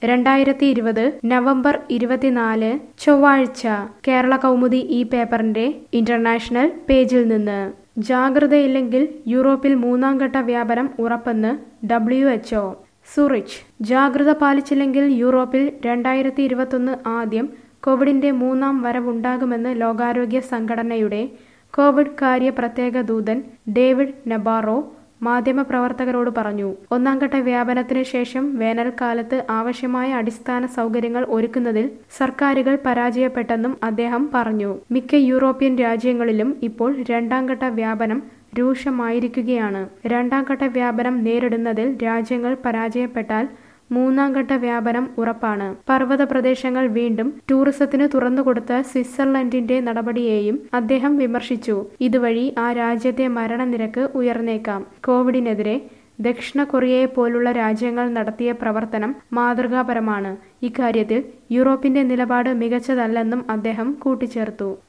രണ്ടായിരത്തി ഇരുപത് നവംബർ ഇരുപത്തിനാല് ചൊവ്വാഴ്ച കേരള കൗമുദി ഈ പേപ്പറിന്റെ ഇന്റർനാഷണൽ പേജിൽ നിന്ന് ജാഗ്രതയില്ലെങ്കിൽ യൂറോപ്പിൽ മൂന്നാം ഘട്ട വ്യാപനം ഉറപ്പെന്ന് ഡബ്ല്യു എച്ച്ഒ സൂറിച്ച് ജാഗ്രത പാലിച്ചില്ലെങ്കിൽ യൂറോപ്പിൽ രണ്ടായിരത്തി ഇരുപത്തൊന്ന് ആദ്യം കോവിഡിന്റെ മൂന്നാം വരവുണ്ടാകുമെന്ന് ലോകാരോഗ്യ സംഘടനയുടെ കോവിഡ് കാര്യ പ്രത്യേക ദൂതൻ ഡേവിഡ് നബാറോ മാധ്യമപ്രവർത്തകരോട് പറഞ്ഞു ഒന്നാം ഘട്ട വ്യാപനത്തിന് ശേഷം വേനൽക്കാലത്ത് ആവശ്യമായ അടിസ്ഥാന സൗകര്യങ്ങൾ ഒരുക്കുന്നതിൽ സർക്കാരുകൾ പരാജയപ്പെട്ടെന്നും അദ്ദേഹം പറഞ്ഞു മിക്ക യൂറോപ്യൻ രാജ്യങ്ങളിലും ഇപ്പോൾ രണ്ടാം ഘട്ട വ്യാപനം രൂക്ഷമായിരിക്കുകയാണ് രണ്ടാം ഘട്ട വ്യാപനം നേരിടുന്നതിൽ രാജ്യങ്ങൾ പരാജയപ്പെട്ടാൽ മൂന്നാം ഘട്ട വ്യാപനം ഉറപ്പാണ് പർവ്വത പ്രദേശങ്ങൾ വീണ്ടും ടൂറിസത്തിന് തുറന്നുകൊടുത്ത സ്വിറ്റ്സർലൻഡിന്റെ നടപടിയെയും അദ്ദേഹം വിമർശിച്ചു ഇതുവഴി ആ രാജ്യത്തെ മരണനിരക്ക് ഉയർന്നേക്കാം കോവിഡിനെതിരെ ദക്ഷിണ കൊറിയയെ പോലുള്ള രാജ്യങ്ങൾ നടത്തിയ പ്രവർത്തനം മാതൃകാപരമാണ് ഇക്കാര്യത്തിൽ യൂറോപ്പിന്റെ നിലപാട് മികച്ചതല്ലെന്നും അദ്ദേഹം കൂട്ടിച്ചേർത്തു